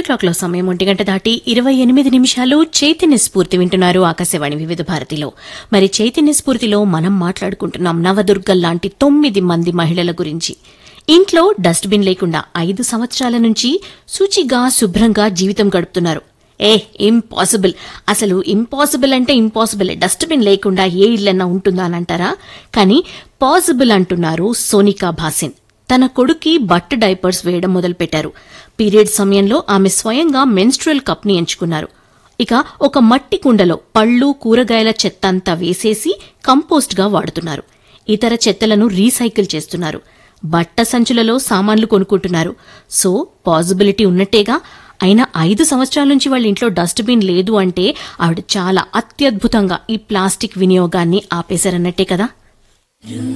clock లో సమయం ఒంటి గంట దాటి ఇరవై ఎనిమిది నిమిషాలు చైతన్య స్ఫూర్తి వింటున్నారు ఆకాశవాణి వివిధ భారతిలో మరి చైతన్య స్ఫూర్తిలో మనం మాట్లాడుకుంటున్నాం నవదుర్గల్ లాంటి తొమ్మిది మంది మహిళల గురించి ఇంట్లో డస్ట్బిన్ లేకుండా ఐదు సంవత్సరాల నుంచి శుచిగా శుభ్రంగా జీవితం గడుపుతున్నారు ఏ ఇంపాసిబుల్ అసలు ఇంపాసిబుల్ అంటే ఇంపాసిబుల్ డస్ట్బిన్ లేకుండా ఏ ఇల్లన్నా ఉంటుందా అని అంటారా కానీ పాసిబుల్ అంటున్నారు సోనికా భాసిన్ తన కొడుక్కి బట్ట డైపర్స్ వేయడం మొదలుపెట్టారు పీరియడ్ సమయంలో ఆమె స్వయంగా మెన్స్ట్రువల్ కప్ ని ఎంచుకున్నారు ఇక ఒక మట్టి కుండలో పళ్ళు కూరగాయల చెత్త అంతా వేసేసి కంపోస్ట్ గా వాడుతున్నారు ఇతర చెత్తలను రీసైకిల్ చేస్తున్నారు బట్ట సంచులలో సామాన్లు కొనుక్కుంటున్నారు సో పాసిబిలిటీ ఉన్నట్టేగా అయినా ఐదు సంవత్సరాల నుంచి వాళ్ళ ఇంట్లో డస్ట్బిన్ లేదు అంటే ఆవిడ చాలా అత్యద్భుతంగా ఈ ప్లాస్టిక్ వినియోగాన్ని ఆపేశారన్నట్టే కదా